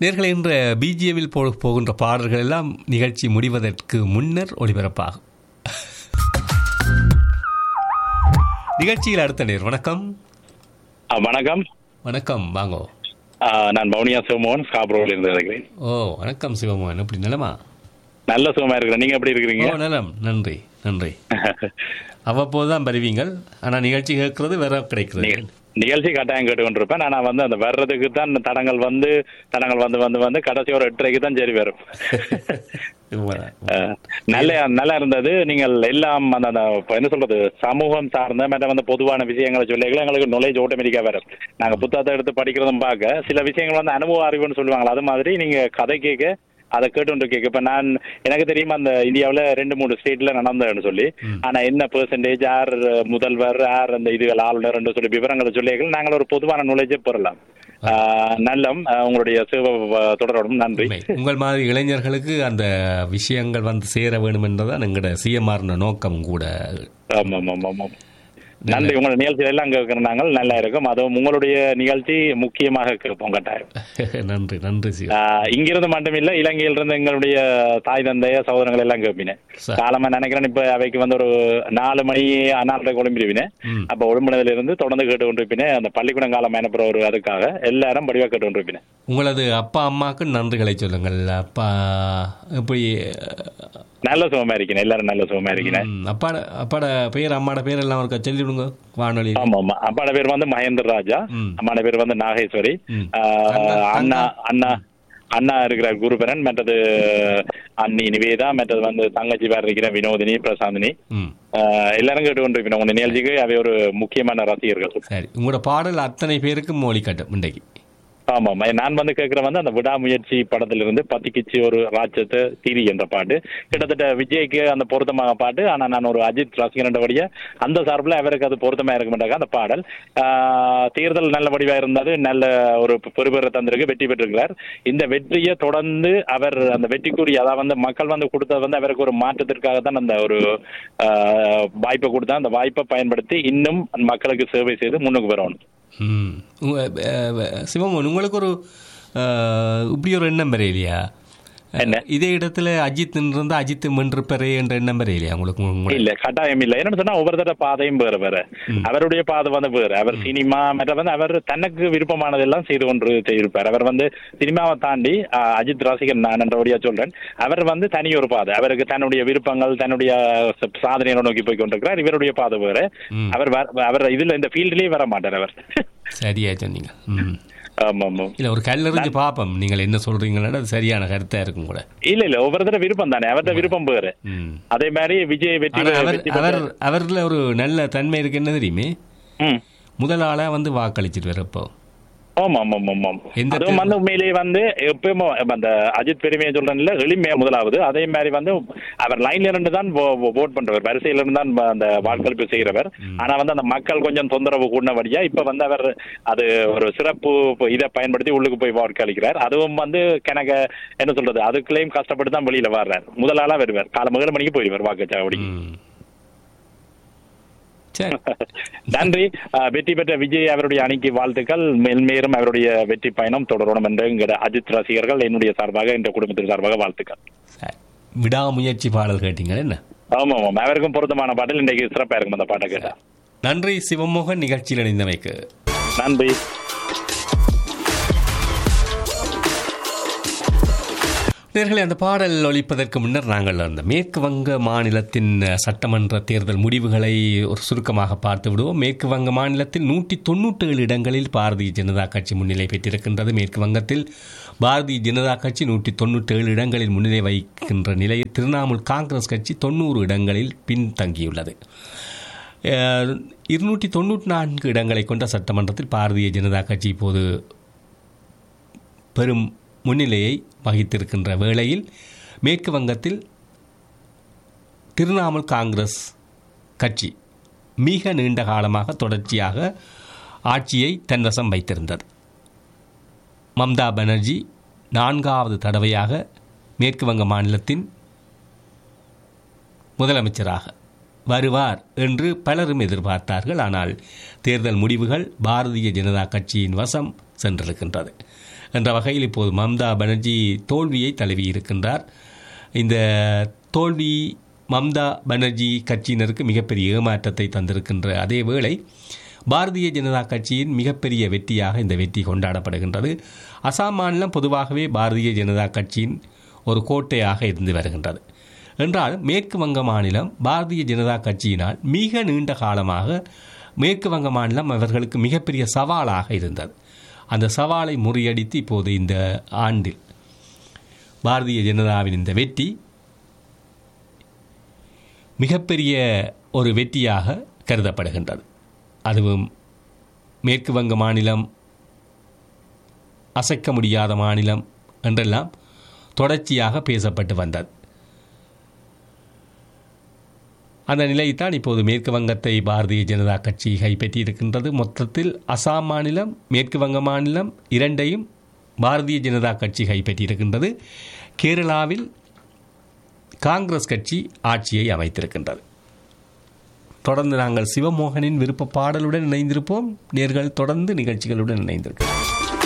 நேர்களை என்ற பிஜிஎம்மில் போ போகின்ற பாடல்கள் எல்லாம் நிகழ்ச்சி முடிவதற்கு முன்னர் ஒளிபரப்பாகும் நிகழ்ச்சியில் அடுத்த நேர் வணக்கம் ஆ, வணக்கம் வணக்கம் வாங்கோ ஆ, நான் பவுனியா சிவமோகன் ஸ்காப்ரோவில் இருந்து இருக்கிறேன் ஓ வணக்கம் சிவமோகன் எப்படி நிலமா நல்ல சுகமா இருக்கிறேன் நீங்க எப்படி ஓ இருக்கிறீங்க நலம் நன்றி நன்றி அவ்வப்போது தான் வருவீங்கள் ஆனால் நிகழ்ச்சி கேட்கறது வேற கிடைக்கிறது நிக- நிகழ்ச்சி கட்டாயம் கேட்டு கொண்டிருப்பேன் ஆனா வந்து அந்த வர்றதுக்கு தான் தடங்கள் வந்து தடங்கள் வந்து வந்து வந்து கடைசி ஒரு எட்டரைக்கு தான் சரி வரும் உண்மைதான். ஆ, நல்ல நல்லா இருந்தது நீங்கள் எல்லாம் அந்த அந்த இப்ப என்ன சொல்றது சமூகம் சார்ந்த மற்ற வந்து பொதுவான விஷயங்களை சொல்லிகள் எங்களுக்கு நாலேஜ் ஆட்டோமேட்டிக்கா வரும் நாங்க புத்தகத்தை எடுத்து படிக்கிறதும் பார்க்க சில விஷயங்கள் வந்து அனுபவ அறிவுன்னு சொல்லுவாங்களா அது மாதிரி நீங்க கதை கேட்க அதை கேட்டு கேட்க இப்ப நான் எனக்கு தெரியுமா அந்த இந்தியாவுல ரெண்டு மூணு ஸ்டேட்ல நடந்ததுன்னு சொல்லி ஆனா என்ன பெர்சன்டேஜ் யார் முதல்வர் யார் அந்த இதுகள் ஆளுநர் என்று சொல்லி விவரங்களை சொல்லிகள் நாங்கள் ஒரு பொதுவான நாலேஜே பெறலாம் ஆஹ் நல்லம் ஆஹ் உங்களுடைய சிவ தொடரோடும் நன்றி உண்மை. உங்கள் மாதிரி இளைஞர்களுக்கு அந்த விஷயங்கள் வந்து சேர வேண்டும் என்றதான் எங்களோட சிஎம்ஆர் நோக்கம் கூட ஆமா ஆமா ஆமா ஆமா நன்றி உங்களோட நிகழ்ச்சியில எல்லாம் கேட்கிற நாங்கள் நல்லா இருக்கும் அதுவும் உங்களுடைய நிகழ்ச்சி முக்கியமாக கேட்போம் கட்டாயம் நன்றி நன்றி சிவ ஆஹ் இங்கிருந்து மட்டுமில்ல இலங்கையில இருந்து எங்களுடைய தாய் தந்தைய சகோதரங்கள் எல்லாம் கேட்பினேன் சரி. காலமா நினைக்கிறேன் இப்ப அவைக்கு வந்து ஒரு நாலு மணி நாலரை கொழும்பிடுவினேன் ம். அப்ப ஒழும்பினதுல இருந்து தொடர்ந்து கேட்டு கொண்டிருப்பினேன் அந்த பள்ளிக்கூடம் காலம் எனப்புற ஒரு அதுக்காக எல்லாரும் படிவா கேட்டு கொண்டிருப்பினேன் உங்களது அப்பா அம்மாவுக்கு நன்றிகளை சொல்லுங்கள் அப்பா எப்படி நல்ல சுகமா இருக்கிறேன் எல்லாரும் நல்ல சுகமா இருக்கிறேன் ம், அப்பாட அப்பாட பேர் அம்மாட பேர் எல்லாம் அவருக்கு சொல்லி விடுங்க வானொலி ஆமா ஆமா அப்பாட பேர் வந்து மகேந்திர ராஜா ம். அம்மாட பேர் வந்து நாகேஸ்வரி ம். ஆஹ் அண்ணா- அண்ணா அண்ணா அண்ணா இருக்கிறார் குருபரன் மற்றது அண்ணி நிவேதா மற்றது வந்து தங்கச்சி பேர் இருக்கிற வினோதினி பிரசாந்தினி ம் ஆஹ் எல்லாரும் கேட்டு கொண்டிருக்கணும் உங்க நிகழ்ச்சிக்கு அவை ஒரு முக்கியமான ரசிகர்கள் சரி உங்களோட பாடல் அத்தனை பேருக்கு மொழிக்கட்டும் இன்றைக்கு ஆமா ஆமா நான் வந்து கேட்கிறேன் வந்து அந்த விடாமுயற்சி படத்திலிருந்து பத்திக்கிச்சு ஒரு ராட்சத்து தீரி என்ற பாட்டு கிட்டத்தட்ட விஜய்க்கு அந்த பொருத்தமான பாட்டு ஆனா நான் ஒரு அஜித் ரசிகர்ன்றபடியா அந்த சார்பில் அவருக்கு அது பொருத்தமா இருக்க மாட்டாங்க அந்த பாடல் ஆஹ் தேர்தல் நல்ல வடிவா இருந்தது நல்ல ஒரு பெருபெற தந்திருக்கு வெற்றி பெற்றிருக்கிறார் இந்த வெற்றியை தொடர்ந்து அவர் அந்த வெற்றிக்குரிய அதாவது வந்து மக்கள் வந்து கொடுத்தது வந்து அவருக்கு ஒரு மாற்றத்திற்காக தான் அந்த ஒரு ஆஹ், வாய்ப்பை கொடுத்தா அந்த வாய்ப்பை பயன்படுத்தி இன்னும் அந்த மக்களுக்கு சேவை செய்து முன்னுக்கு வரணும் ம் உங்க- அஹ், சிவமோகன் உங்களுக்கு ஒரு அஹ், இப்படி ஒரு எண்ணம் பெற இல்லையா என்ன? இதே இடத்துல அஜித் இருந்தா அஜித் வென்றிருப்பரே என்ற எண்ணம் பெற இல்லையா உங்களுக்கு உங்களுக்கு? இல்ல கட்டாயம் இல்ல என்னன்னு சொன்னா ஒவ்வொருத்தர பாதையும் வேற வேற அவருடைய பாதை வந்து வேற அவர் சினிமா மற்ற வந்து அவர் தனக்கு விருப்பமானதெல்லாம் செய்து கொண்டு செய்திருப்பார் அவர் வந்து சினிமாவை தாண்டி ஆஹ், அஜித் ரசிகன் நான் என்றபடியா சொல்றேன் அவர் வந்து தனி ஒரு பாதை அவருக்கு தன்னுடைய விருப்பங்கள் தன்னுடைய ச- சாதனைகளை நோக்கி போய் கொண்டிருக்கிறார் இவருடைய பாதை வேற ம். அவர் வர- அவர் இதுல இந்த ஃபீல்ட்லயே வர மாட்டார் அவர் சரியா சொன்னீங்க ம் ஆமா ஆமா இல்ல ஒரு கல்லறிஞ்சு பார்ப்போம் நீங்கள் என்ன சொல்றீங்களா அது சரியான கருத்தா இருக்கும் கூட இல்ல இல்ல ஒவ்வொருத்தர விருப்பம் தானே அவர்ட்ட விருப்பம் வேறு ம் அதே மாதிரி விஜய் வெற்றி ஆனா அவர் வெற்றி அவர் பெற்ற- அவர்ல ஒரு நல்ல தன்மை இருக்கு என்ன தெரியுமே ம் முதல் ஆளா வந்து வாக்களிச்சிட்டு வரப்போ ஆமா ஆமா ஆமா ஆமா எந்த அதுவும் வந்து உண்மையிலேயே வந்து எப்பயுமே அந்த அஜித் பெருமையை சொல்றேன்ல எளிமையா முதலாவது அதே மாதிரி வந்து அவர் லைன்ல இருந்து தான் ஓட் பண்றவர் வரிசையில இருந்து தான் அந்த வாக்களிப்பு செய்கிறவர் ஆனா வந்து அந்த மக்கள் கொஞ்சம் தொந்தரவு கூடினபடியா இப்ப வந்து அவர் அது ஒரு சிறப்பு இதை பயன்படுத்தி உள்ளுக்கு போய் வாக்களிக்கிறார் அதுவும் வந்து கணக்க என்ன சொல்றது அதுக்குள்ளேயும் கஷ்டப்பட்டு தான் வெளியில வர்றார் முதலாளா வருவார் காலம் ஏழு மணிக்கு போயிடுவார் வாக்குச்சாவடி ம் சரி நன்றி அஹ், வெற்றி பெற்ற விஜய் அவருடைய அணிக்கு வாழ்த்துக்கள் மென்மேலும் அவருடைய வெற்றி பயணம் தொடரணும் என்று எங்கள் அஜித் ரசிகர்கள் என்னுடைய சார்பாக இந்த குடும்பத்தின் சார்பாக வாழ்த்துக்கள் சரி விடாமுயற்சி பாடல் கேட்டீங்க என்ன ஆமா ஆமாம் அவருக்கும் பொருத்தமான பாடல் இன்றைக்கு சிறப்பா இருக்கும் அந்த பாட்டை கேட்டா நன்றி சிவமோகன் நிகழ்ச்சியில் இணைந்தமைக்கு நன்றி நேர்களே அந்த பாடல் ஒலிப்பதற்கு முன்னர் நாங்கள் அந்த மேற்கு வங்க மாநிலத்தின் அஹ், சட்டமன்ற தேர்தல் முடிவுகளை ஒரு சுருக்கமாக பார்த்து விடுவோம் மேற்கு வங்க மாநிலத்தில் நூற்றி தொண்ணூற்றி ஏழு இடங்களில் பாரதிய ஜனதா கட்சி முன்னிலை பெற்றிருக்கின்றது மேற்கு வங்கத்தில் பாரதிய ஜனதா கட்சி நூற்றி தொண்ணூற்றி ஏழு இடங்களில் முன்னிலை வகிக்கின்ற நிலையில் திரிணாமுல் காங்கிரஸ் கட்சி தொண்ணூறு இடங்களில் பின்தங்கியுள்ளது அஹ், இருநூற்றி தொண்ணூற்றி நான்கு இடங்களை கொண்ட சட்டமன்றத்தில் பாரதிய ஜனதா கட்சி இப்போது பெரும் முன்னிலையை வகித்திருக்கின்ற வேளையில் மேற்கு வங்கத்தில் திரிணாமுல் காங்கிரஸ் கட்சி மிக நீண்ட காலமாக தொடர்ச்சியாக ஆட்சியை தன்வசம் வைத்திருந்தது மம்தா பானர்ஜி நான்காவது தடவையாக மேற்கு வங்க மாநிலத்தின் முதலமைச்சராக வருவார் என்று பலரும் எதிர்பார்த்தார்கள் ஆனால் தேர்தல் முடிவுகள் பாரதிய ஜனதா கட்சியின் வசம் சென்றிருக்கின்றது என்ற வகையில் இப்போது மம்தா பானர்ஜி தோல்வியை தழுவி இருக்கின்றார் இந்த தோல்வி மம்தா பானர்ஜி கட்சியினருக்கு மிகப்பெரிய ஏமாற்றத்தை தந்திருக்கின்ற அதே வேளை பாரதிய ஜனதா கட்சியின் மிகப்பெரிய வெற்றியாக இந்த வெற்றி கொண்டாடப்படுகின்றது அசாம் மாநிலம் பொதுவாகவே பாரதிய ஜனதா கட்சியின் ஒரு கோட்டையாக இருந்து வருகின்றது என்றால் மேற்கு வங்க மாநிலம் பாரதிய ஜனதா கட்சியினால் மிக நீண்ட காலமாக மேற்கு வங்க மாநிலம் அவர்களுக்கு மிகப்பெரிய சவாலாக இருந்தது அந்த சவாலை முறியடித்து இப்போது இந்த ஆண்டில் பாரதிய ஜனதாவின் இந்த வெற்றி மிகப்பெரிய ஒரு வெற்றியாக கருதப்படுகின்றது அதுவும் மேற்கு வங்க மாநிலம் அசைக்க முடியாத மாநிலம் என்றெல்லாம் தொடர்ச்சியாக பேசப்பட்டு வந்தது அந்த நிலையைத்தான் இப்போது மேற்கு வங்கத்தை பாரதிய ஜனதா கட்சி கைப்பற்றியிருக்கின்றது மொத்தத்தில் அசாம் மாநிலம் மேற்கு வங்க மாநிலம் இரண்டையும் பாரதிய ஜனதா கட்சி கைப்பற்றியிருக்கின்றது கேரளாவில் காங்கிரஸ் கட்சி ஆட்சியை அமைத்திருக்கின்றது தொடர்ந்து நாங்கள் சிவமோகனின் விருப்ப பாடலுடன் இணைந்திருப்போம் நேர்கள் தொடர்ந்து நிகழ்ச்சிகளுடன் இணைந்திருக்கிறோம்